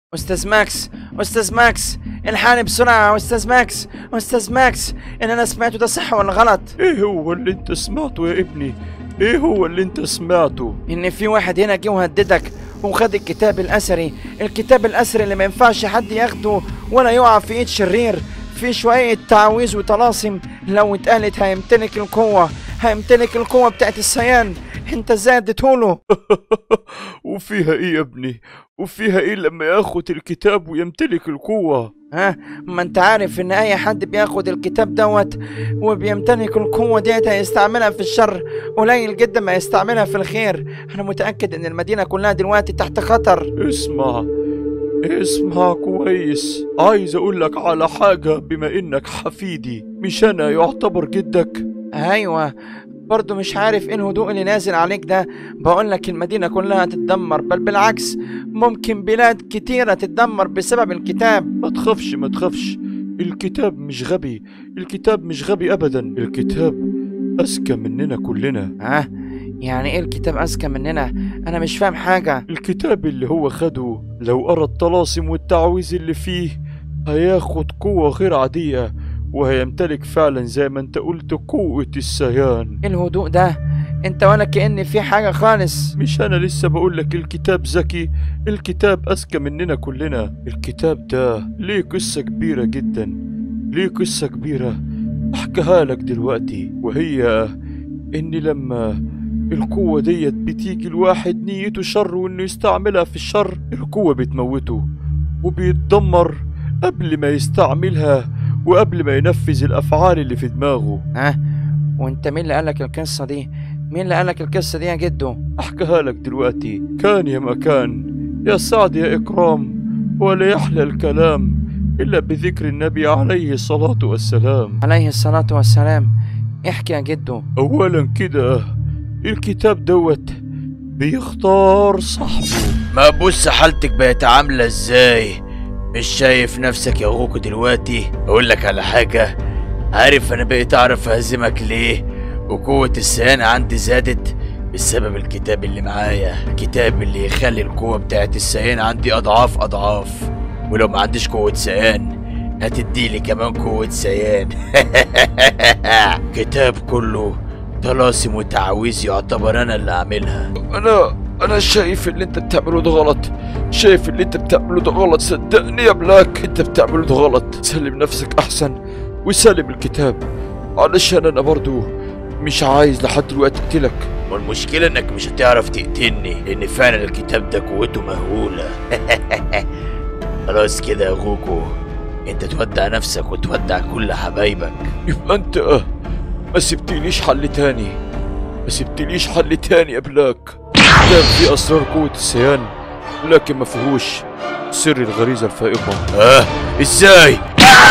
استاذ ماكس استاذ ماكس الحقني بسرعه استاذ ماكس استاذ ماكس ان انا سمعته ده صح ولا غلط ايه هو اللي انت سمعته يا ابني ايه هو اللي انت سمعته ان في واحد هنا جه وهددك وخد الكتاب الاثري الكتاب الاثري اللي ما ينفعش حد ياخده ولا يقع في ايد شرير في شويه تعاويذ وطلاسم لو اتقالت هيمتلك القوه هيمتلك القوه بتاعت السيان انت ازاي اديتهوله وفيها ايه يا ابني وفيها ايه لما ياخد الكتاب ويمتلك القوة ها ما انت عارف ان اي حد بياخد الكتاب دوت وبيمتلك القوة ديت هيستعملها في الشر قليل جدا ما يستعملها في الخير انا متأكد ان المدينة كلها دلوقتي تحت خطر اسمع اسمع كويس عايز اقول لك على حاجة بما انك حفيدي مش انا يعتبر جدك ايوه برضه مش عارف ايه الهدوء اللي نازل عليك ده بقول لك المدينة كلها تتدمر بل بالعكس ممكن بلاد كتيرة تتدمر بسبب الكتاب ما تخافش ما تخافش الكتاب مش غبي الكتاب مش غبي ابدا الكتاب اذكى مننا كلنا ها يعني ايه الكتاب اذكى مننا انا مش فاهم حاجة الكتاب اللي هو خده لو قرا الطلاسم والتعويذ اللي فيه هياخد قوة غير عادية وهيمتلك فعلا زي ما انت قلت قوة السيان ايه الهدوء ده انت ولا كأن في حاجة خالص مش انا لسه بقول لك الكتاب ذكي الكتاب اذكى مننا كلنا الكتاب ده ليه قصة كبيرة جدا ليه قصة كبيرة احكيها لك دلوقتي وهي ان لما القوة ديت بتيجي الواحد نيته شر وانه يستعملها في الشر القوة بتموته وبيتدمر قبل ما يستعملها وقبل ما ينفذ الافعال اللي في دماغه ها وانت مين اللي قالك القصة دي مين اللي قالك القصة دي يا جدو احكيها لك دلوقتي كان يا مكان يا سعد يا اكرام ولا يحلى الكلام الا بذكر النبي عليه الصلاة والسلام عليه الصلاة والسلام احكي يا جدو اولا كده الكتاب دوت بيختار صاحبه ما بص حالتك بقت عاملة ازاي مش شايف نفسك يا غوكو دلوقتي اقول لك على حاجة عارف انا بقيت اعرف اهزمك ليه وقوة السيان عندي زادت بسبب الكتاب اللي معايا الكتاب اللي يخلي القوة بتاعت السيان عندي اضعاف اضعاف ولو ما عنديش قوة سيان هتديلي كمان قوة سيان كتاب كله طلاسم وتعاويذ يعتبر انا اللي عاملها انا انا شايف اللي انت بتعمله ده غلط شايف اللي انت بتعمله ده غلط صدقني يا بلاك انت بتعمله ده غلط سلم نفسك احسن وسلم الكتاب علشان انا برضو مش عايز لحد دلوقتي اقتلك والمشكلة انك مش هتعرف تقتلني لان فعلا الكتاب ده قوته مهولة خلاص كده يا غوكو انت تودع نفسك وتودع كل حبايبك يبقى انت اه ما سبتليش حل تاني ما سبتليش حل تاني يا بلاك كتاب فيه اسرار قوة السيان لكن ما فيهوش سر الغريزة الفائقة اه ازاي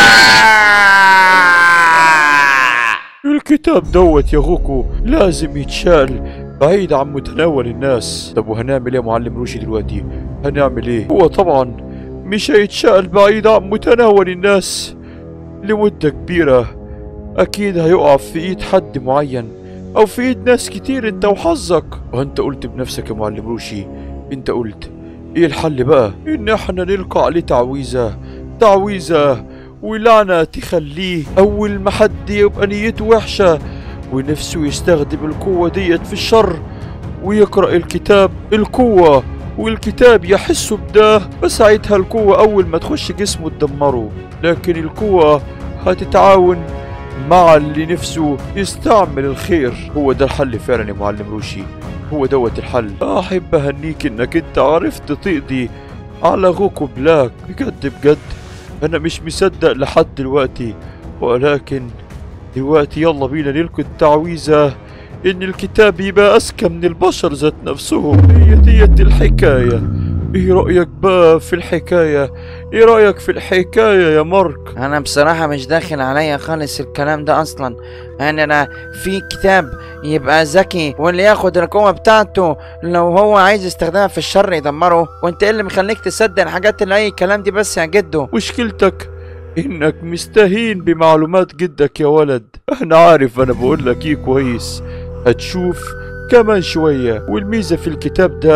الكتاب دوت يا غوكو لازم يتشال بعيد عن متناول الناس طب وهنعمل ايه يا معلم روشي دلوقتي هنعمل ايه هو طبعا مش هيتشال بعيد عن متناول الناس لمدة كبيرة اكيد هيقع في ايد حد معين او في ايد ناس كتير انت وحظك وانت قلت بنفسك يا معلم روشي انت قلت ايه الحل بقى ان احنا نلقى عليه تعويذة تعويذة ولعنة تخليه أول ما حد يبقى نيته وحشة ونفسه يستخدم القوة ديت في الشر ويقرأ الكتاب القوة والكتاب يحس بده فساعتها القوة أول ما تخش جسمه تدمره لكن القوة هتتعاون مع اللي نفسه يستعمل الخير هو ده الحل فعلا يا معلم روشي هو دوت الحل أحب أهنيك إنك أنت عرفت تقضي على غوكو بلاك بجد بجد أنا مش مصدق لحد دلوقتي ولكن دلوقتي يلا بينا نلقي التعويذة إن الكتاب يبقى أذكى من البشر ذات نفسهم هي ديت الحكاية إيه رأيك بقى في الحكاية؟ إيه رأيك في الحكاية يا مارك؟ انا بصراحة مش داخل عليا خالص الكلام ده اصلا يعني انا في كتاب يبقى ذكي واللي ياخد القوة بتاعته لو هو عايز يستخدمها في الشر يدمره وانت ايه اللي مخليك تصدق الحاجات اللي اي كلام دي بس يا جدو مشكلتك إنك مستهين بمعلومات جدك يا ولد أنا عارف أنا بقول لك إيه كويس هتشوف كمان شوية والميزة في الكتاب ده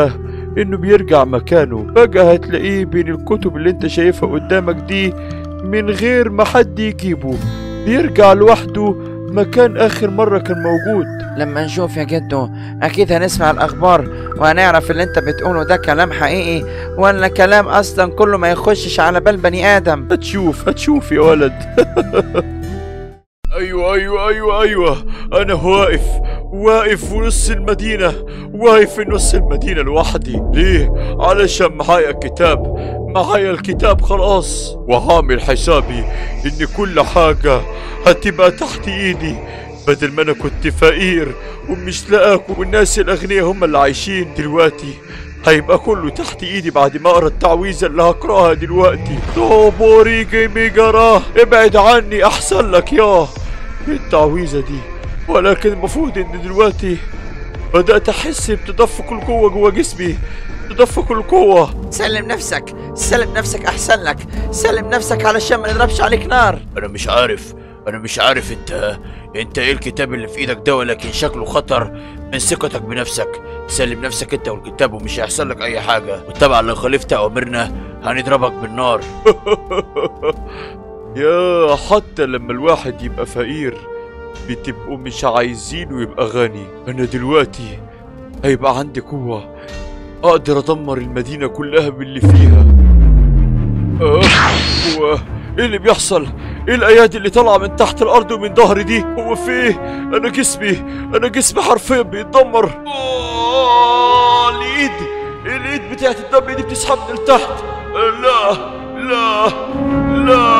انه بيرجع مكانه فجأة هتلاقيه بين الكتب اللي انت شايفها قدامك دي من غير ما حد يجيبه بيرجع لوحده مكان اخر مرة كان موجود لما نشوف يا جدو اكيد هنسمع الاخبار وهنعرف اللي انت بتقوله ده كلام حقيقي ولا كلام اصلا كله ما يخشش على بال بني ادم هتشوف هتشوف يا ولد ايوه ايوه ايوه ايوه انا واقف واقف في نص المدينة واقف في نص المدينة لوحدي ليه؟ علشان معايا كتاب معايا الكتاب خلاص وعامل حسابي ان كل حاجة هتبقى تحت ايدي بدل ما انا كنت فقير ومش لاقاكم والناس الاغنياء هم اللي عايشين دلوقتي هيبقى كله تحت ايدي بعد ما اقرا التعويذه اللي هقراها دلوقتي توبوري جيمي جراه ابعد عني احسن لك ياه إيه التعويذه دي ولكن المفروض ان دلوقتي بدات احس بتدفق القوه جوه جسمي تدفق القوه سلم نفسك سلم نفسك احسن لك سلم نفسك علشان ما نضربش عليك نار انا مش عارف انا مش عارف انت انت ايه الكتاب اللي في ايدك ده ولكن شكله خطر من ثقتك بنفسك سلم نفسك انت والكتاب ومش هيحصل لك اي حاجه وطبعا لو خالفت اوامرنا هنضربك بالنار يا حتى لما الواحد يبقى فقير بتبقوا مش عايزينه يبقى غني انا دلوقتي هيبقى عندي قوة اقدر ادمر المدينة كلها باللي فيها آه هو ايه اللي بيحصل ايه الايادي اللي طالعة من تحت الارض ومن ظهري دي هو في ايه انا جسمي انا جسمي حرفيا بيتدمر آه الايد الايد بتاعت الدم دي بتسحبني لتحت آه، لا لا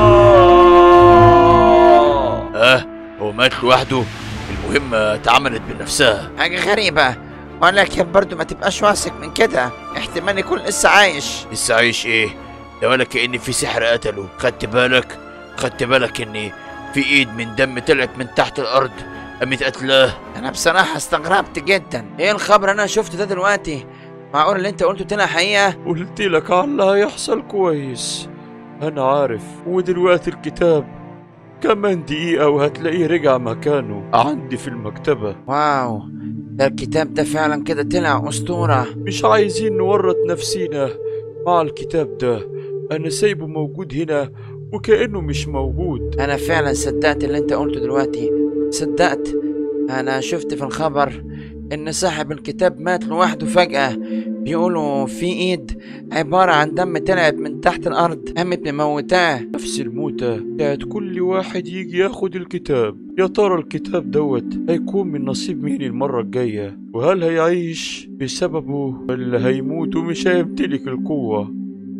لا اه هو مات لوحده المهمه اتعملت بنفسها حاجه غريبه ولكن برضو ما تبقاش واثق من كده احتمال يكون لسه عايش لسه عايش ايه ده ولا كأن في سحر قتله خدت بالك خدت بالك ان في ايد من دم طلعت من تحت الارض قامت قتلاه انا بصراحه استغربت جدا ايه الخبر انا شفته ده دلوقتي معقول اللي انت قلته طلع حقيقه قلت لك على اللي هيحصل كويس انا عارف ودلوقتي الكتاب كمان دقيقة وهتلاقيه رجع مكانه عندي في المكتبة واو ده الكتاب ده فعلا كده طلع اسطوره مش عايزين نورط نفسينا مع الكتاب ده انا سايبه موجود هنا وكأنه مش موجود انا فعلا صدقت اللي انت قلته دلوقتي صدقت انا شفت في الخبر ان صاحب الكتاب مات لوحده فجأة بيقولوا في ايد عبارة عن دم طلعت من تحت الارض قامت مموتاه نفس الموتة بتاعت كل واحد يجي ياخد الكتاب يا ترى الكتاب دوت هيكون من نصيب مين المرة الجاية وهل هيعيش بسببه ولا هيموت ومش هيمتلك القوة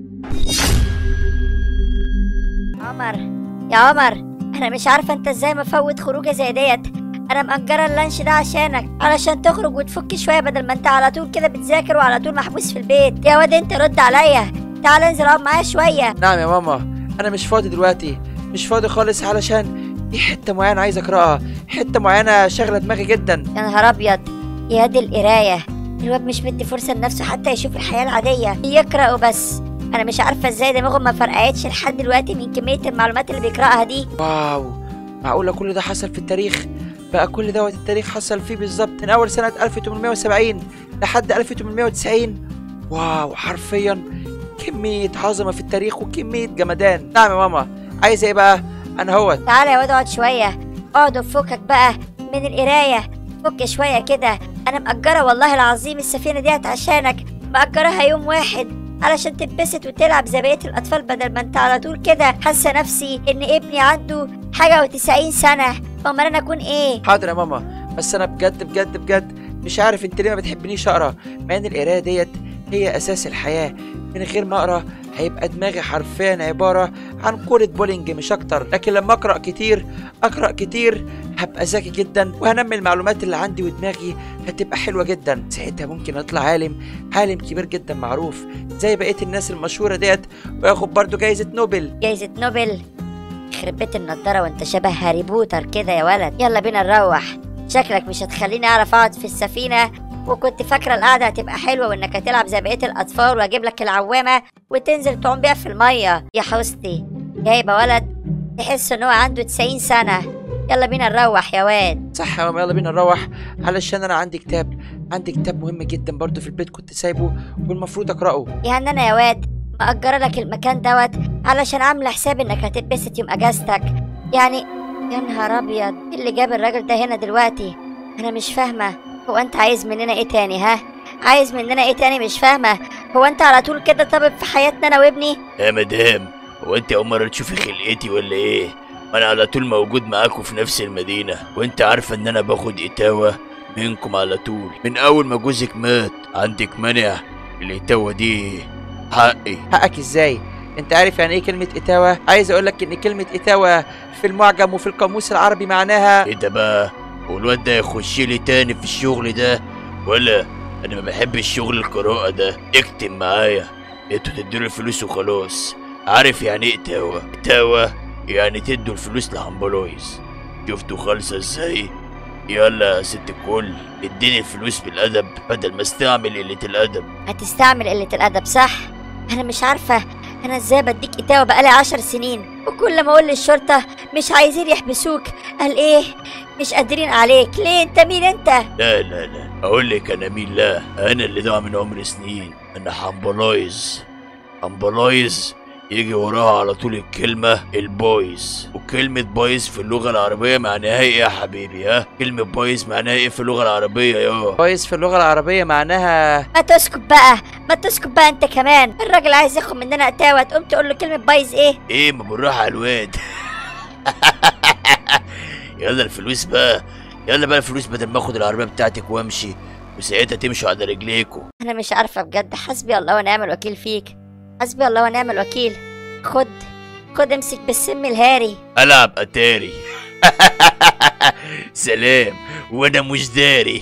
عمر يا عمر انا مش عارفه انت ازاي مفوت خروجه زي ديت انا مأجره اللانش ده عشانك علشان تخرج وتفك شويه بدل ما انت على طول كده بتذاكر وعلى طول محبوس في البيت يا واد انت رد عليا تعال انزل اقعد معايا شويه نعم يا ماما انا مش فاضي دلوقتي مش فاضي خالص علشان في حتة معينة عايز اقراها حتة معينة شاغلة دماغي جدا يا نهار ابيض يا دي القرايه الواد مش مدي فرصه لنفسه حتى يشوف الحياه العاديه يقرا وبس انا مش عارفه ازاي دماغه ما فرقعتش لحد دلوقتي من كميه المعلومات اللي بيقراها دي واو معقولة كل ده حصل في التاريخ بقى كل دوت التاريخ حصل فيه بالظبط من أول سنة 1870 لحد 1890 واو حرفيا كمية عظمة في التاريخ وكمية جمدان نعم يا ماما عايزة ايه بقى أنا هو تعالى يا واد اقعد شويه اقعد وفكك بقى من القرايه فك شويه كده انا مأجره والله العظيم السفينه ديت عشانك مأجرها يوم واحد علشان تتبسط وتلعب زي بقيه الاطفال بدل ما انت على طول كده حاسه نفسي ان ابني عنده حاجه وتسعين سنه امال انا اكون ايه حاضر يا ماما بس أنا بجد بجد بجد مش عارف انت ليه ما بتحبنيش أقرا مع إن القراية ديت هي أساس الحياة من غير ما أقرا هيبقى دماغي حرفيا عبارة عن كورة بولينج مش أكتر لكن لما أقرأ كتير أقرأ كتير هبقى ذكي جدا وهنمي المعلومات اللي عندي ودماغي هتبقى حلوة جدا ساعتها ممكن أطلع عالم عالم كبير جدا معروف زي بقية الناس المشهورة ديت وياخد برضه جايزة نوبل جايزه نوبل يخرب بيت النضاره وانت شبه هاري بوتر كده يا ولد يلا بينا نروح شكلك مش هتخليني اعرف اقعد في السفينه وكنت فاكره القعده هتبقى حلوه وانك هتلعب زي بقيه الاطفال واجيب لك العوامه وتنزل تعوم بيها في الميه يا حوستي جايبه ولد تحس ان هو عنده 90 سنه يلا بينا نروح يا واد صح يا ماما يلا بينا نروح علشان انا عندي كتاب عندي كتاب مهم جدا برضو في البيت كنت سايبه والمفروض اقراه يعني انا يا واد مأجرة لك المكان دوت علشان عاملة حساب انك هتتبسط يوم اجازتك يعني يا نهار ابيض إيه اللي جاب الراجل ده هنا دلوقتي انا مش فاهمة هو انت عايز مننا ايه تاني ها عايز مننا ايه تاني مش فاهمة هو انت على طول كده طبب في حياتنا انا وابني يا مدام هو انت اول مره تشوفي خلقتي ولا ايه ما انا على طول موجود معاكم في نفس المدينه وانت عارفه ان انا باخد اتاوه منكم على طول من اول ما جوزك مات عندك مانع الاتاوه دي حقي حقك ازاي انت عارف يعني ايه كلمة اتاوة عايز اقولك ان كلمة اتاوة في المعجم وفي القاموس العربي معناها ايه ده بقى والواد ده يخش لي تاني في الشغل ده ولا انا ما بحبش شغل القراءه ده اكتب معايا انتوا تدوا الفلوس وخلاص عارف يعني ايه اتاوه اتاوه يعني تدوا الفلوس لهمبلايز شفتوا خالصه ازاي يلا يا ست الكل اديني الفلوس بالادب بدل ما استعمل قله الادب هتستعمل قلة الادب صح انا مش عارفة انا ازاي بديك اتاوة بقالي عشر سنين وكل ما اقول للشرطة مش عايزين يحبسوك قال ايه مش قادرين عليك ليه انت مين انت لا لا لا اقول لك انا مين لا انا اللي ضاع من عمري سنين انا حمبلايز حمبلايز يجي وراها على طول الكلمة البويز وكلمة بايظ في اللغة العربية معناها ايه يا حبيبي ها كلمة بايظ معناها ايه في اللغة العربية يا كويس في اللغة العربية معناها ما تسكت بقى ما تسكت بقى انت كمان الراجل عايز ياخد مننا اتاوة تقوم تقول له كلمة بايظ ايه ايه ما بالراحة على الواد يلا الفلوس بقى يلا بقى الفلوس بدل ما اخد العربية بتاعتك وامشي وساعتها تمشوا على رجليكوا انا مش عارفة بجد حسبي الله ونعم الوكيل فيك حسبي الله ونعم الوكيل خد خد امسك بالسم الهاري العب اتاري سلام وانا مش داري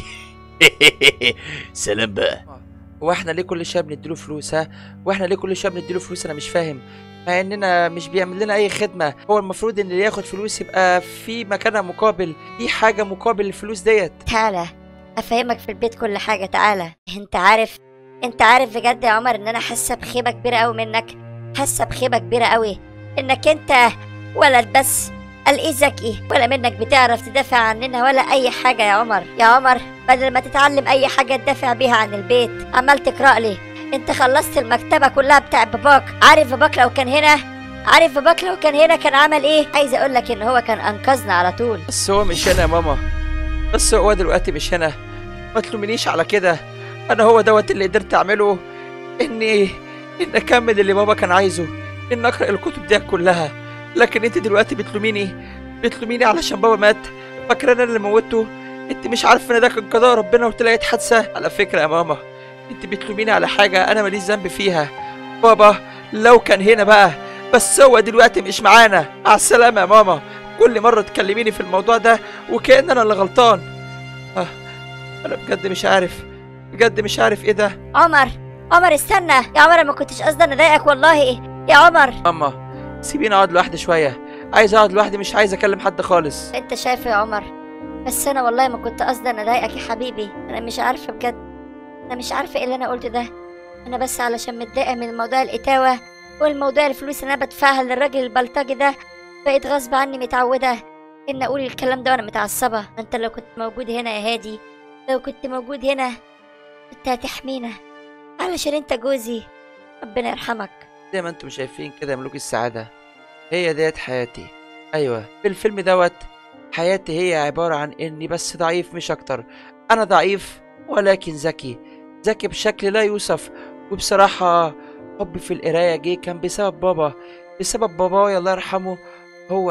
سلام بقى هو احنا ليه كل شويه بنديله فلوس ها واحنا ليه كل شويه بنديله فلوس انا مش فاهم مع اننا مش بيعمل لنا اي خدمه هو المفروض ان اللي ياخد فلوس يبقى في مكانها مقابل في حاجه مقابل الفلوس ديت تعالى افهمك في البيت كل حاجة تعالى انت عارف انت عارف بجد يا عمر ان انا حاسة بخيبة كبيرة قوي منك حاسة بخيبة كبيرة قوي انك انت ولد بس قال ايه ذكي ولا منك بتعرف تدافع عننا ولا اي حاجة يا عمر يا عمر بدل ما تتعلم اي حاجة تدافع بيها عن البيت عمال تقرأ لي انت خلصت المكتبة كلها بتاع باباك عارف باباك لو كان هنا عارف باباك لو كان هنا كان عمل ايه عايزه اقول لك ان هو كان انقذنا على طول بس هو مش هنا يا ماما بس هو دلوقتي مش هنا ما تلومنيش على كده انا هو دوت اللي قدرت اعمله اني ان اكمل اللي بابا كان عايزه ان اقرا الكتب دي كلها لكن انت دلوقتي بتلوميني بتلوميني علشان بابا مات فاكره انا اللي موته انت مش عارفه ان ده كان قضاء ربنا وطلعت حادثه على فكره يا ماما انت بتلوميني على حاجه انا ماليش ذنب فيها بابا لو كان هنا بقى بس هو دلوقتي مش معانا على السلامه يا ماما كل مره تكلميني في الموضوع ده وكأن انا اللي غلطان آه انا بجد مش عارف بجد مش عارف ايه ده عمر عمر استنى يا عمر أنا ما كنتش قصدي ان اضايقك والله يا عمر ماما سيبيني اقعد لوحدي شويه عايز اقعد لوحدي مش عايز اكلم حد خالص انت شايف يا عمر بس انا والله ما كنت قصدي ان اضايقك يا حبيبي انا مش عارفه بجد انا مش عارفه ايه اللي انا قلته ده انا بس علشان متضايقه من موضوع الاتاوه والموضوع الفلوس اللي انا بدفعها للراجل البلطجي ده بقيت غصب عني متعوده ان اقول الكلام ده وانا متعصبه انت لو كنت موجود هنا يا هادي لو كنت موجود هنا كنت هتحمينا علشان انت جوزي ربنا يرحمك زي ما انتم شايفين كده يا ملوك السعاده هي ديت حياتي ايوه في الفيلم دوت حياتي هي عباره عن اني بس ضعيف مش اكتر انا ضعيف ولكن ذكي ذكي بشكل لا يوصف وبصراحه حبي في القرايه جه كان بسبب بابا بسبب بابايا الله يرحمه هو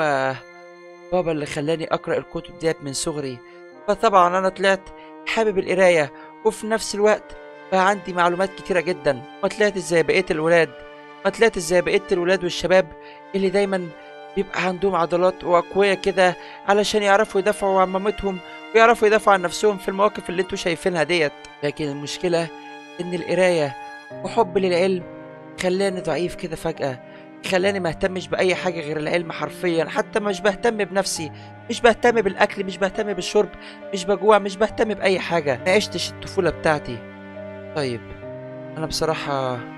بابا اللي خلاني اقرا الكتب ديت من صغري فطبعا انا طلعت حابب القرايه وفي نفس الوقت بقى عندي معلومات كتيره جدا ما طلعت زي بقيه الولاد ما طلعت زي بقيه الولاد والشباب اللي دايما بيبقى عندهم عضلات وأقوياء كده علشان يعرفوا يدافعوا عن مامتهم ويعرفوا يدافعوا عن نفسهم في المواقف اللي انتوا شايفينها ديت لكن المشكلة إن القراية وحب للعلم خلاني ضعيف كده فجأة خلاني ما اهتمش بأي حاجة غير العلم حرفيا حتى مش بهتم بنفسي مش بهتم بالأكل مش بهتم بالشرب مش بجوع مش بهتم بأي حاجة ما عشتش الطفولة بتاعتي طيب أنا بصراحة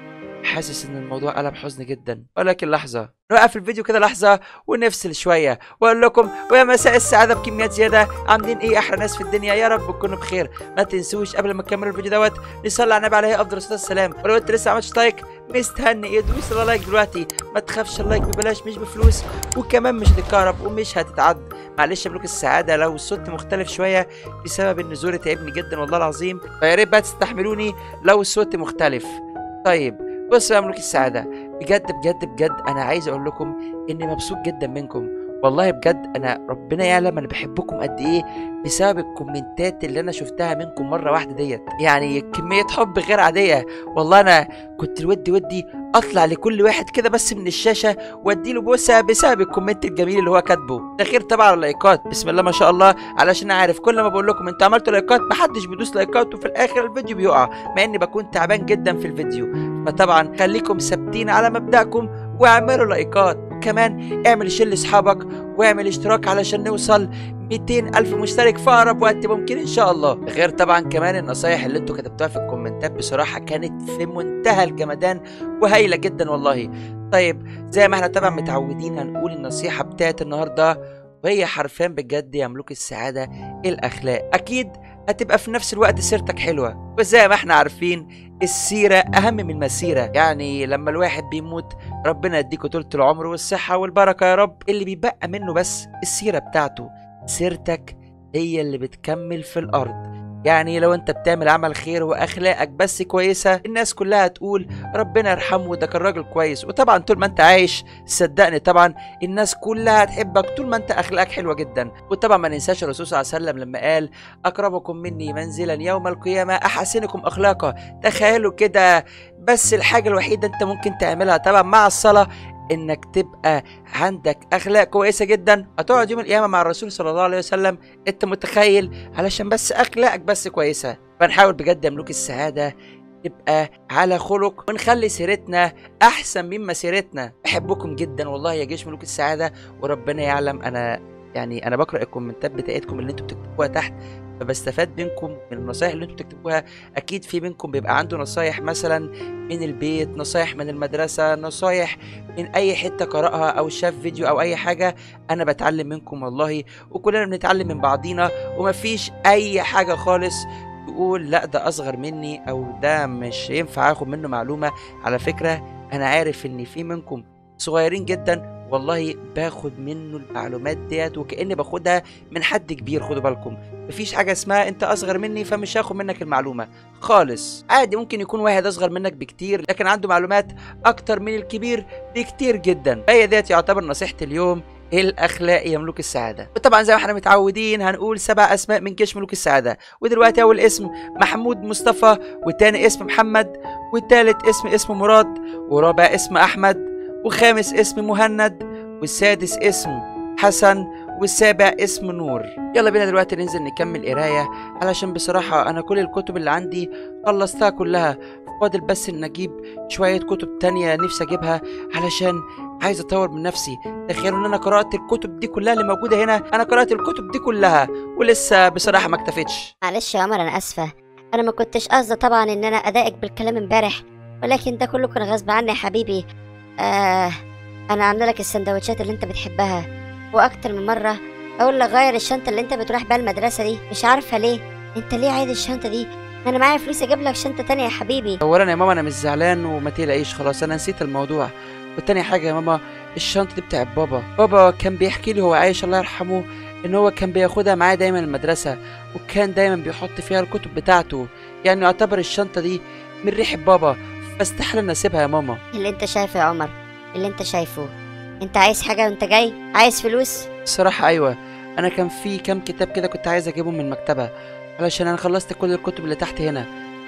حاسس ان الموضوع قلب حزن جدا ولكن لحظه نوقف الفيديو كده لحظه ونفصل شويه واقول لكم ويا مساء السعاده بكميات زياده عاملين ايه احلى ناس في الدنيا يا رب تكونوا بخير ما تنسوش قبل ما تكملوا الفيديو دوت نصلي على النبي عليه افضل الصلاه والسلام ولو انت لسه ما عملتش لايك مستني ادوس على لايك دلوقتي ما تخافش اللايك ببلاش مش بفلوس وكمان مش هتتكهرب ومش هتتعد معلش يا ملوك السعاده لو الصوت مختلف شويه بسبب ان زوري تعبني جدا والله العظيم فيا ريت بقى تستحملوني لو الصوت مختلف طيب بصوا يا ملوك السعاده بجد بجد بجد انا عايز اقول لكم اني مبسوط جدا منكم والله بجد انا ربنا يعلم انا بحبكم قد ايه بسبب الكومنتات اللي انا شفتها منكم مره واحده ديت يعني كميه حب غير عاديه والله انا كنت ودي ودي اطلع لكل واحد كده بس من الشاشه وادي له بوسه بسبب الكومنت الجميل اللي هو كاتبه ده غير طبعا اللايكات بسم الله ما شاء الله علشان عارف كل ما بقول لكم انتوا عملتوا لايكات محدش بيدوس لايكات وفي الاخر الفيديو بيقع مع اني بكون تعبان جدا في الفيديو فطبعا خليكم ثابتين على مبدأكم واعملوا لايكات وكمان اعمل شير لاصحابك واعمل اشتراك علشان نوصل 200 ألف مشترك في أقرب وقت ممكن إن شاء الله غير طبعا كمان النصايح اللي انتوا كتبتوها في الكومنتات بصراحة كانت في منتهى الجمدان وهايلة جدا والله طيب زي ما احنا طبعا متعودين هنقول النصيحة بتاعت النهاردة وهي حرفيا بجد يملك السعادة الأخلاق أكيد هتبقى في نفس الوقت سيرتك حلوة وزي ما احنا عارفين السيرة أهم من المسيرة يعني لما الواحد بيموت ربنا يديكوا طولة العمر والصحة والبركة يا رب اللي بيبقى منه بس السيرة بتاعته سيرتك هي اللي بتكمل في الأرض يعني لو انت بتعمل عمل خير واخلاقك بس كويسه الناس كلها تقول ربنا يرحمه ده كان راجل كويس وطبعا طول ما انت عايش صدقني طبعا الناس كلها هتحبك طول ما انت اخلاقك حلوه جدا وطبعا ما ننساش الرسول صلى الله عليه وسلم لما قال اقربكم مني منزلا يوم القيامه احسنكم اخلاقا تخيلوا كده بس الحاجه الوحيده انت ممكن تعملها طبعا مع الصلاه انك تبقى عندك اخلاق كويسه جدا هتقعد يوم القيامه مع الرسول صلى الله عليه وسلم انت متخيل علشان بس اخلاقك بس كويسه فنحاول بجد يا ملوك السعاده تبقى على خلق ونخلي سيرتنا احسن مما سيرتنا بحبكم جدا والله يا جيش ملوك السعاده وربنا يعلم انا يعني انا بقرا الكومنتات بتاعتكم اللي انتوا بتكتبوها تحت فبستفاد منكم من النصايح اللي انتوا بتكتبوها اكيد في منكم بيبقى عنده نصايح مثلا من البيت نصايح من المدرسه نصايح من اي حته قراها او شاف فيديو او اي حاجه انا بتعلم منكم والله وكلنا بنتعلم من بعضينا ومفيش اي حاجه خالص تقول لا ده اصغر مني او ده مش ينفع اخد منه معلومه على فكره انا عارف ان في منكم صغيرين جدا والله باخد منه المعلومات ديت وكاني باخدها من حد كبير خدوا بالكم مفيش حاجه اسمها انت اصغر مني فمش هاخد منك المعلومه خالص عادي ممكن يكون واحد اصغر منك بكتير لكن عنده معلومات اكتر من الكبير بكتير جدا فهي ديت يعتبر نصيحه اليوم الاخلاق يملك السعاده وطبعا زي ما احنا متعودين هنقول سبع اسماء من جيش ملوك السعاده ودلوقتي اول اسم محمود مصطفى والتاني اسم محمد والتالت اسم اسم مراد ورابع اسم احمد وخامس اسم مهند والسادس اسم حسن والسابع اسم نور يلا بينا دلوقتي ننزل نكمل قرايه علشان بصراحه انا كل الكتب اللي عندي خلصتها كلها فاضل بس ان اجيب شويه كتب تانية نفسي اجيبها علشان عايز اطور من نفسي تخيلوا ان انا قرات الكتب دي كلها اللي موجوده هنا انا قرات الكتب دي كلها ولسه بصراحه ما اكتفتش معلش يا عمر انا اسفه انا ما كنتش قصدي طبعا ان انا اضايقك بالكلام امبارح ولكن ده كله كان غصب عني يا حبيبي آه انا عامله لك السندوتشات اللي انت بتحبها واكتر من مره اقول لك غير الشنطه اللي انت بتروح بيها المدرسه دي مش عارفه ليه انت ليه عايز الشنطه دي ما انا معايا فلوس اجيب لك شنطه تانية يا حبيبي اولا يا ماما انا مش زعلان وما تقلقيش خلاص انا نسيت الموضوع والتاني حاجه يا ماما الشنطه دي بتاعت بابا بابا كان بيحكي لي هو عايش الله يرحمه ان هو كان بياخدها معاه دايما المدرسه وكان دايما بيحط فيها الكتب بتاعته يعني يعتبر الشنطه دي من ريحه بابا فاستحاله ان اسيبها يا ماما اللي انت شايفه يا عمر اللي انت شايفه انت عايز حاجه وانت جاي عايز فلوس الصراحه ايوه انا كان في كام كتاب كده كنت عايز اجيبهم من المكتبه علشان انا خلصت كل الكتب اللي تحت هنا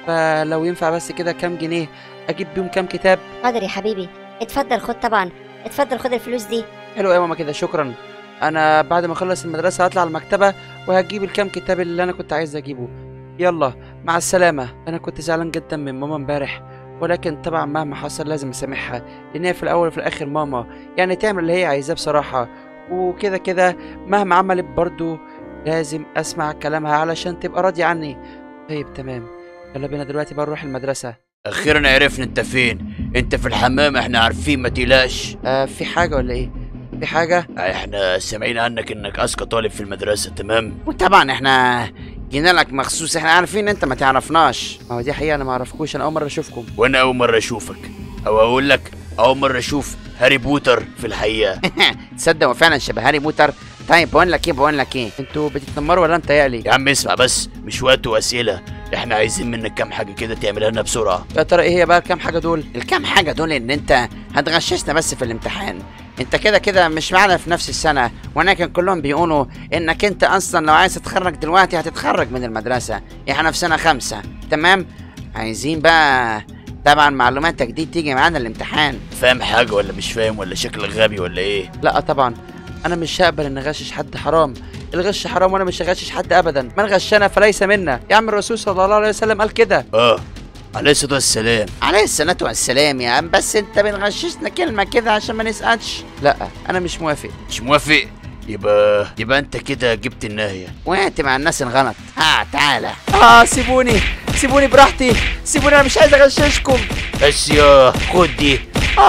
فلو ينفع بس كده كام جنيه اجيب بيهم كام كتاب حاضر يا حبيبي اتفضل خد طبعا اتفضل خد الفلوس دي حلو يا ماما كده شكرا انا بعد ما اخلص المدرسه هطلع المكتبه وهجيب الكام كتاب اللي انا كنت عايز اجيبه يلا مع السلامه انا كنت زعلان جدا من ماما امبارح ولكن طبعا مهما حصل لازم اسامحها لان هي في الاول وفي الاخر ماما يعني تعمل اللي هي عايزاه بصراحه وكده كده مهما عملت برضو لازم اسمع كلامها علشان تبقى راضيه عني طيب تمام يلا بينا دلوقتي بقى نروح المدرسه اخيرا عرفنا انت فين انت في الحمام احنا عارفين ما تقلقش آه في حاجه ولا ايه في حاجه احنا سامعين عنك انك اذكى طالب في المدرسه تمام وطبعا احنا جينا لك مخصوص احنا عارفين انت ما تعرفناش ما هو دي حقيقه انا ما اعرفكوش انا اول مره اشوفكم وانا اول مره اشوفك او اقول لك اول مره اشوف هاري بوتر في الحقيقه تصدق هو فعلا شبه هاري بوتر طيب بقول لك ايه بقول لك ايه انتوا بتتنمروا ولا انت يالي يا عم اسمع بس مش وقت واسئله احنا عايزين منك كام حاجه كده تعملها لنا بسرعه يا ترى ايه هي بقى الكام حاجه دول الكام حاجه دول ان انت هتغششنا بس في الامتحان انت كده كده مش معانا في نفس السنه ولكن كلهم بيقولوا انك انت اصلا لو عايز تتخرج دلوقتي هتتخرج من المدرسه احنا في سنه خمسة تمام عايزين بقى طبعا معلوماتك دي تيجي معانا الامتحان فاهم حاجه ولا مش فاهم ولا شكلك غبي ولا ايه لا طبعا انا مش هقبل ان اغشش حد حرام الغش حرام وانا مش هغشش حد ابدا من غشنا فليس منا يا عم الرسول صلى الله عليه وسلم قال كده اه عليه الصلاه والسلام عليه الصلاة والسلام يا عم بس انت بنغششنا كلمة كده عشان ما نسألش لا انا مش موافق مش موافق يبقى يبقى انت كده جبت النهايه وقعت مع الناس الغلط ها تعالى اه سيبوني سيبوني براحتي سيبوني انا مش عايز اغششكم بس يا خد دي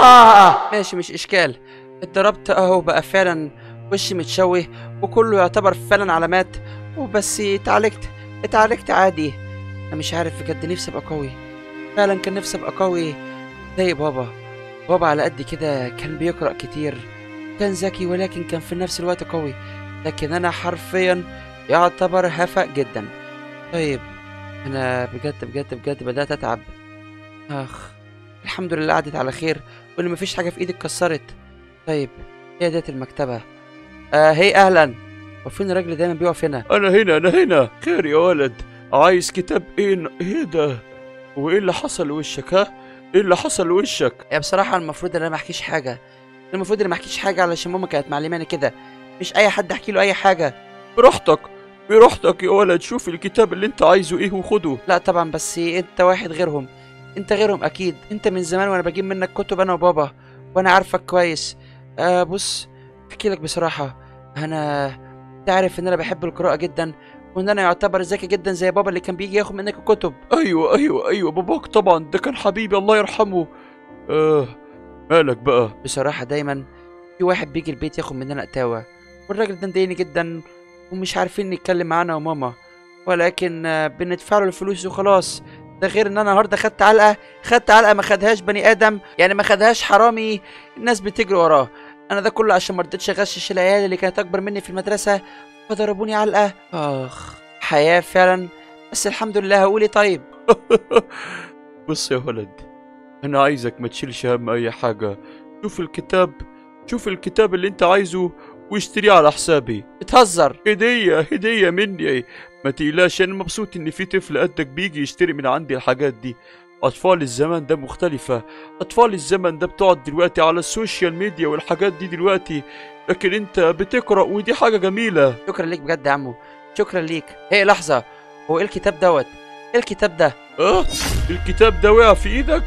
اه ماشي مش اشكال اتضربت اهو بقى فعلا وشي متشوه وكله يعتبر فعلا علامات وبس اتعالجت اتعالجت عادي انا مش عارف بجد نفسي ابقى قوي فعلا كان نفسي ابقى قوي زي بابا بابا على قد كده كان بيقرا كتير كان ذكي ولكن كان في نفس الوقت قوي لكن انا حرفيا يعتبر هفق جدا طيب انا بجد بجد بجد بدات اتعب اخ الحمد لله عدت على خير وان مفيش حاجه في ايدي اتكسرت طيب هي ديت المكتبه آه هي اهلا وفين الراجل دايما بيقف هنا انا هنا انا هنا خير يا ولد عايز كتاب ايه ن- ايه ده وايه اللي حصل لوشك ها ايه اللي حصل لوشك يا بصراحه المفروض ان انا ما احكيش حاجه المفروض ان ما احكيش حاجه علشان ماما كانت معلماني كده مش اي حد احكي له اي حاجه براحتك براحتك يا ولد شوف الكتاب اللي انت عايزه ايه وخده لا طبعا بس انت واحد غيرهم انت غيرهم اكيد انت من زمان وانا بجيب منك كتب انا وبابا وانا عارفك كويس آه بص احكي لك بصراحه انا تعرف ان انا بحب القراءه جدا وان انا يعتبر ذكي جدا زي بابا اللي كان بيجي ياخد منك الكتب ايوه ايوه ايوه باباك طبعا ده كان حبيبي الله يرحمه اه مالك بقى بصراحه دايما في واحد بيجي البيت ياخد مننا قتاوه والراجل ده مضايقني جدا ومش عارفين نتكلم معانا وماما ولكن آه، بندفع له الفلوس وخلاص ده غير ان انا النهارده خدت علقه خدت علقه ما خدهاش بني ادم يعني ما خدهاش حرامي الناس بتجري وراه انا ده كله عشان ما رضيتش اغشش العيال اللي كانت اكبر مني في المدرسه فضربوني علقه اخ حياه فعلا بس الحمد لله هقول إيه طيب بص يا ولد انا عايزك ما تشيلش هم اي حاجه شوف الكتاب شوف الكتاب اللي انت عايزه واشتريه على حسابي بتهزر هديه هديه مني ما تقلقش انا مبسوط ان في طفل قدك بيجي يشتري من عندي الحاجات دي اطفال الزمان ده مختلفه اطفال الزمن ده بتقعد دلوقتي على السوشيال ميديا والحاجات دي دلوقتي لكن انت بتقرا ودي حاجه جميله شكرا ليك بجد يا عمو شكرا ليك هي لحظه هو ايه الكتاب دوت ايه الكتاب ده اه الكتاب ده وقع في ايدك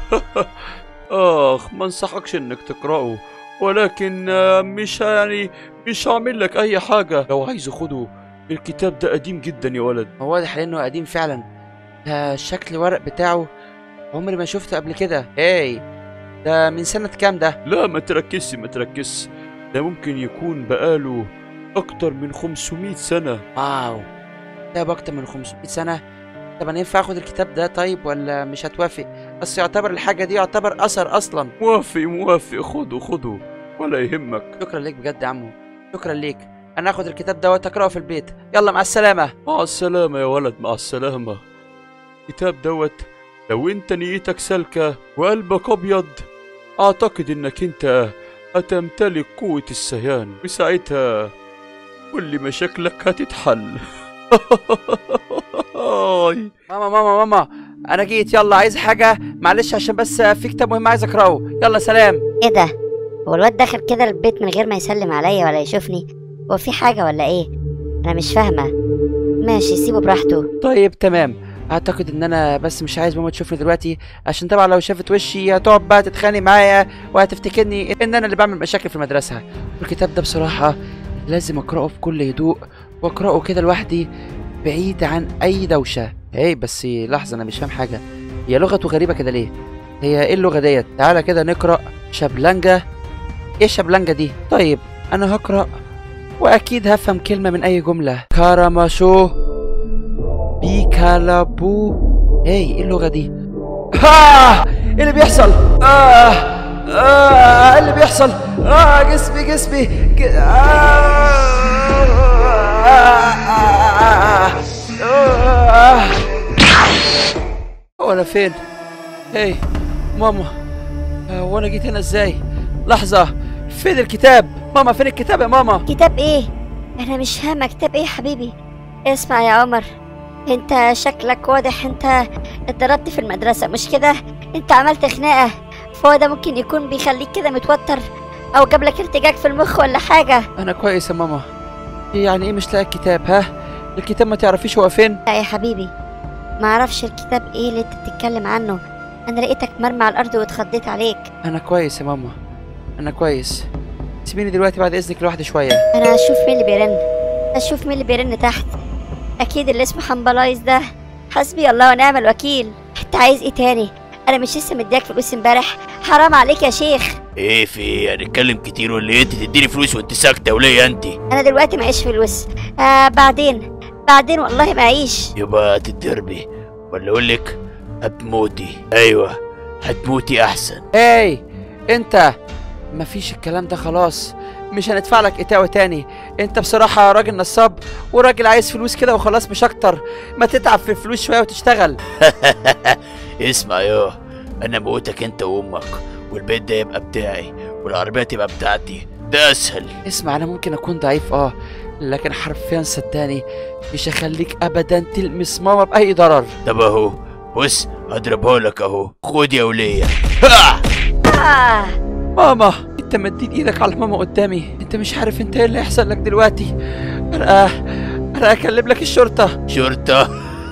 اخ ما انصحكش انك تقراه ولكن آه، مش يعني مش هعمل لك اي حاجه لو عايزه خده الكتاب ده قديم جدا يا ولد هو واضح عليه انه قديم فعلا ده شكل الورق بتاعه عمري ما شفته قبل كده هاي ده من سنة كام ده؟ لا ما تركزش ما تركزش ده ممكن يكون بقاله اكتر من 500 سنه واو ده بأكتر من 500 سنة طب انا ينفع اخد الكتاب ده طيب ولا مش هتوافق؟ بس يعتبر الحاجة دي يعتبر أثر أصلا موافق موافق خده خده ولا يهمك شكرا ليك بجد يا عمو شكرا ليك أنا هاخد الكتاب دوت أقرأه في البيت يلا مع السلامة مع السلامة يا ولد مع السلامة الكتاب دوت لو انت نيتك سالكة وقلبك أبيض أعتقد إنك انت هتمتلك قوة السيان وساعتها كل مشاكلك هتتحل آي. ماما ماما ماما أنا جيت يلا عايز حاجة معلش عشان بس في كتاب مهم عايز أقرأه يلا سلام ايه ده هو الواد داخل كده البيت من غير ما يسلم عليا ولا يشوفني هو في حاجة ولا ايه انا مش فاهمة ماشي سيبه براحته طيب تمام اعتقد ان انا بس مش عايز ماما تشوفني دلوقتي عشان طبعا لو شافت وشي هتقعد بقى تتخانق معايا وهتفتكرني ان انا اللي بعمل مشاكل في المدرسه والكتاب ده بصراحه لازم اقراه بكل هدوء واقراه كده لوحدي بعيد عن اي دوشه هي بس لحظه انا مش فاهم حاجه هي لغته غريبه كده ليه هي ايه اللغة ديت تعالى كده نقرأ شبلنجة ايه شبلنجة دي طيب انا هقرأ واكيد هفهم كلمة من اي جملة كاراماشو بيكالابو ايه ايه اللغة دي ها ايه اللي بيحصل آه آه ايه اللي بيحصل آه جسمي جسمي ج... آه آه آه هو انا فين هي ماما آه، وانا جيت هنا ازاي لحظة فين الكتاب ماما فين الكتاب يا ماما كتاب ايه انا مش فاهمه كتاب ايه يا حبيبي اسمع يا عمر انت شكلك واضح انت اتضربت في المدرسه مش كده انت عملت خناقه فهو ده ممكن يكون بيخليك كده متوتر او جاب لك ارتجاج في المخ ولا حاجه انا كويس يا ماما يعني ايه مش لاقي الكتاب ها الكتاب ما تعرفيش هو فين لا يا حبيبي ما اعرفش الكتاب ايه اللي انت بتتكلم عنه انا لقيتك مرمى على الارض واتخضيت عليك انا كويس يا ماما انا كويس سيبيني دلوقتي بعد اذنك لوحدي شويه انا اشوف مين اللي بيرن اشوف مين اللي بيرن تحت اكيد اللي اسمه حنبلايز ده حسبي الله ونعم الوكيل انت عايز ايه تاني انا مش لسه مدياك فلوس امبارح حرام عليك يا شيخ ايه في ايه هنتكلم كتير ولا ايه انت تديني فلوس وانت ساكته وليه انت انا دلوقتي معيش فلوس آه بعدين بعدين والله معيش يبقى هتتضربي ولا اقول لك هتموتي ايوه هتموتي احسن اي انت مفيش الكلام ده خلاص مش هندفع لك اتاوة تاني انت بصراحة راجل نصاب وراجل عايز فلوس كده وخلاص مش اكتر ما تتعب في الفلوس شوية وتشتغل اسمع يا انا موتك انت وامك والبيت ده يبقى بتاعي والعربيه تبقى بتاعتي ده اسهل اسمع انا ممكن اكون ضعيف اه لكن حرفيا صدقني مش هخليك ابدا تلمس ماما باي ضرر طب اهو بص هضربها لك اهو خد يا وليه ها! آه ماما انت مديت ايدك على ماما قدامي انت مش عارف انت ايه اللي هيحصل لك دلوقتي انا انا اكلم لك الشرطة شرطه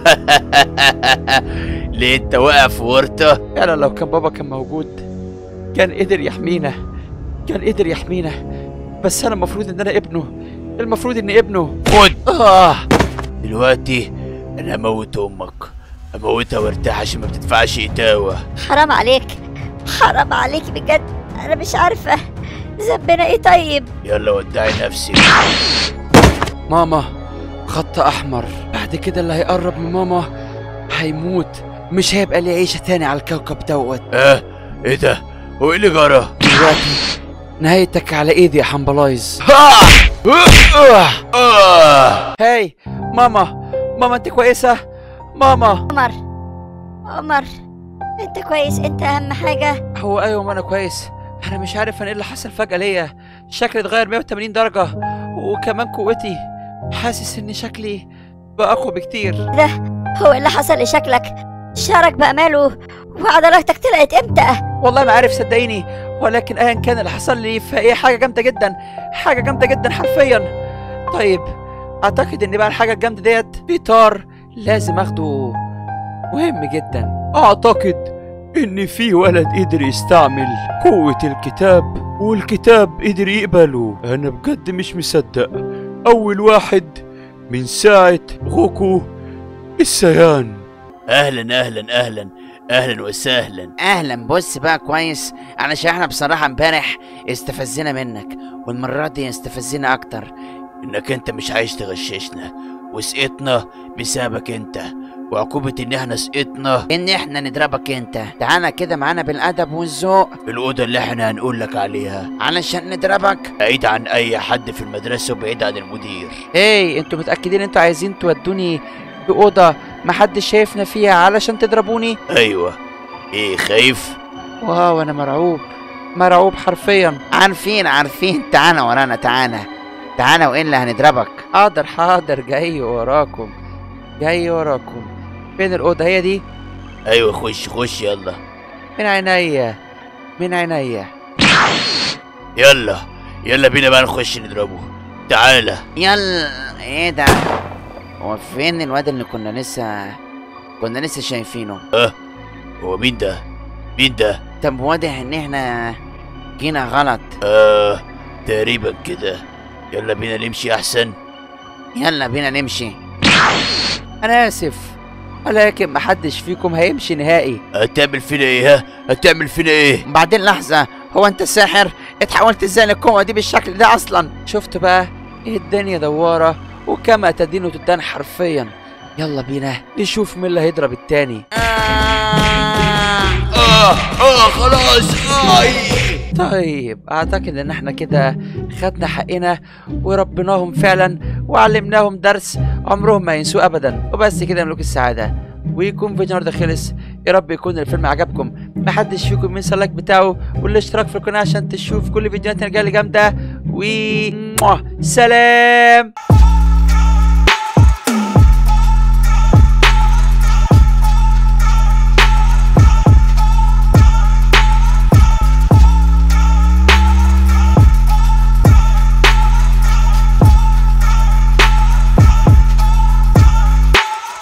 ليه انت واقع في ورطه فعلا لو كان بابا كان موجود كان قدر يحمينا كان قدر يحمينا بس انا المفروض ان انا ابنه المفروض اني ابنه خد اه دلوقتي انا هموت امك هموتها وارتاح عشان ما بتدفعش اتاوه حرام عليك حرام عليك بجد انا مش عارفه ذنبنا ايه طيب يلا ودعي نفسك ماما خط احمر بعد كده اللي هيقرب من ماما هيموت مش هيبقى ليه عيشة تاني على الكوكب دوت اه ايه ده هو ايه اللي جرى دلوقتي نهايتك على ايدي يا حنبلايز آه. هاي ماما ماما انت كويسة ماما عمر عمر انت كويس انت اهم حاجه هو ايوه ما انا كويس انا مش عارف انا ايه اللي حصل فجأة ليا شكلي اتغير 180 درجة وكمان قوتي حاسس ان شكلي بقى اقوى بكتير هو إيه اللي حصل لشكلك شعرك بقى ماله وعضلاتك طلعت امتى والله ما عارف صدقيني ولكن ايا كان اللي حصل لي فهي حاجة جامدة جدا حاجة جامدة جدا حرفيا طيب اعتقد ان بقى الحاجة الجامدة ديت بيطار لازم اخده مهم جدا أعتقد إن في ولد قدر يستعمل قوة الكتاب والكتاب قدر يقبله أنا بجد مش مصدق أول واحد من ساعة غوكو السيان اهلا اهلا اهلا اهلا وسهلا اهلا بص بقى كويس علشان احنا بصراحه امبارح استفزنا منك والمره دي استفزنا اكتر انك انت مش عايز تغششنا وسقطنا بسببك انت وعقوبة ان احنا سقطنا ان احنا نضربك انت تعالى كده معانا بالادب والذوق الأوضة اللي احنا هنقول لك عليها علشان نضربك بعيد عن أي حد في المدرسة وبعيد عن المدير ايه انتوا متأكدين انتوا عايزين تودوني بأوضة محدش شايفنا فيها علشان تضربوني أيوة إيه خايف؟ واو انا مرعوب مرعوب حرفيا عارفين عارفين تعالى ورانا تعالى تعالى والا هنضربك حاضر حاضر جاي وراكم جاي وراكم فين الأوضة هي دي أيوة خش خش يلا من عينيا من عينيا يلا يلا بينا بقى نخش نضربه تعالى يلا ايه ده هو فين الواد اللي كنا لسه كنا لسه شايفينه هو مين ده؟ مين ده؟ طب واضح ان احنا جينا غلط آه تقريبا كده يلا بينا نمشي أحسن يلا بينا نمشي انا اسف ولكن محدش فيكم هيمشي نهائي هتعمل فينا ايه ها هتعمل فينا ايه بعدين لحظة هو انت ساحر اتحولت ازاي للقوة دي بالشكل ده اصلا شفت بقى ايه الدنيا دوارة وكما تدين تدان حرفيا يلا بينا نشوف مين اللي هيضرب التاني اه اه خلاص آه. طيب اعتقد ان احنا كده خدنا حقنا وربناهم فعلا وعلمناهم درس عمرهم ما ينسوه ابدا وبس كده ملوك السعاده ويكون فيديو النهارده خلص يا رب يكون الفيلم عجبكم محدش فيكم ينسى اللايك بتاعه والاشتراك في القناه عشان تشوف كل فيديوهاتنا الجايه اللي جامده و سلام